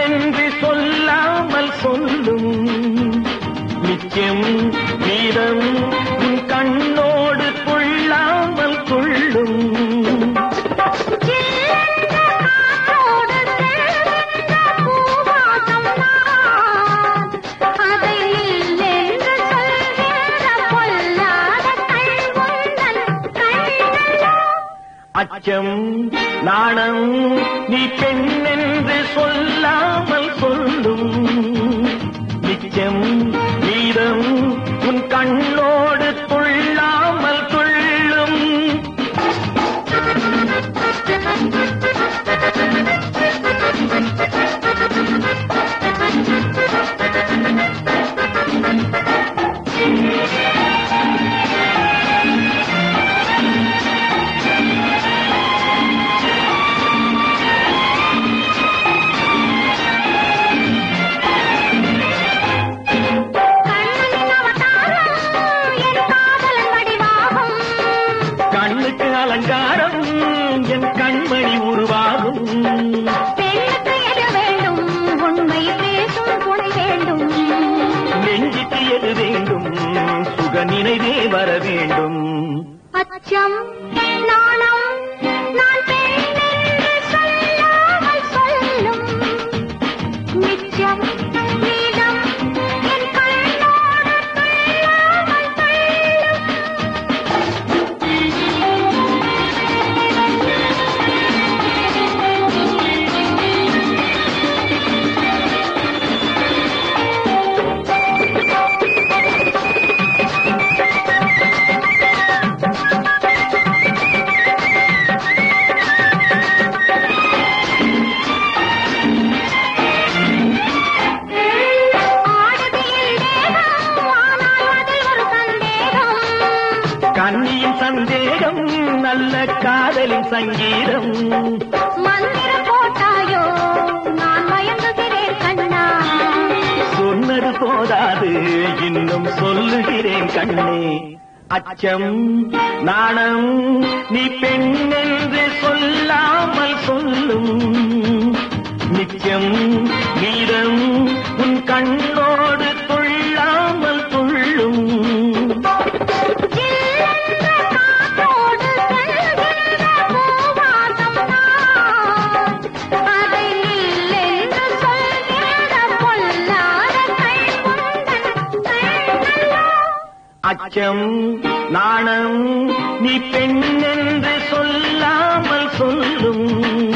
பெண்ணென்று சொல்லாமல் சொல்லும் நிச்சயம் மீதம் உன் கண்ணோடு கொள்ளாமல் கொள்ளும் காற்றோடு சேர்ந்த பூவாசம் நான். அதை இல்லென்று சொல்கிற பொல்லாத கள்வந்தன் கண்ணல்லோ. அச்சம் நாணம் நீ பெண்ணென்று சொல்லாமல் சொல்லும் நிச்சயம் மீதம் உன் கண்ணோடு கொள்ளாமல் கொள்ளும் கண்ணனின் அவதாரம் என் காதலன் வடிவாகும். கண்ணுக்கு அலங்காரம் என் கண்மணி உருவாகும் பெண்ணுக்கு எது வேண்டும் உண்மை பேசும் துணை வேண்டும் நெஞ்சுக்கு எது வேண்டும் சுக நினைவே வர வேண்டும் அச்சம் நாணம் நான் பெண்ணென்று சொல்லாமல் சொல்லும் நிச்சயம் நீதம் என் கண்ணோடு கொள்ளாமல் கொள்ளும் ஆடுதியில் தேகம் ஆனால் அதில் ஒரு சந்தேகம் கண்ணியின் சந்தேகம் நல்ல காதலின் சங்கீதம் மந்திரம் போட்டாயோ நான் மயங்குகிறேன் கண்ணா சொன்னது போதாது இன்னும் சொல்லுகிறேன் கண்ணே அச்சம் நாணம் நீ பெண்ணென்று சொல்லாமல் சொல்லும் நிச்சயம் மீதம் உன் கண்ணோடு கொள்ளாமல் கொள்ளும் ஜில்லென்ற காற்றோடு செல்கின்ற பூவாசம் நான். அதை இல்லென்று சொல்கின்ற பொல்லாத கைக்குந்தன் கண்ணல்லோ. அச்சம் நாணம் நீ பெண்ணென்று சொல்லாமல் சொல்லும்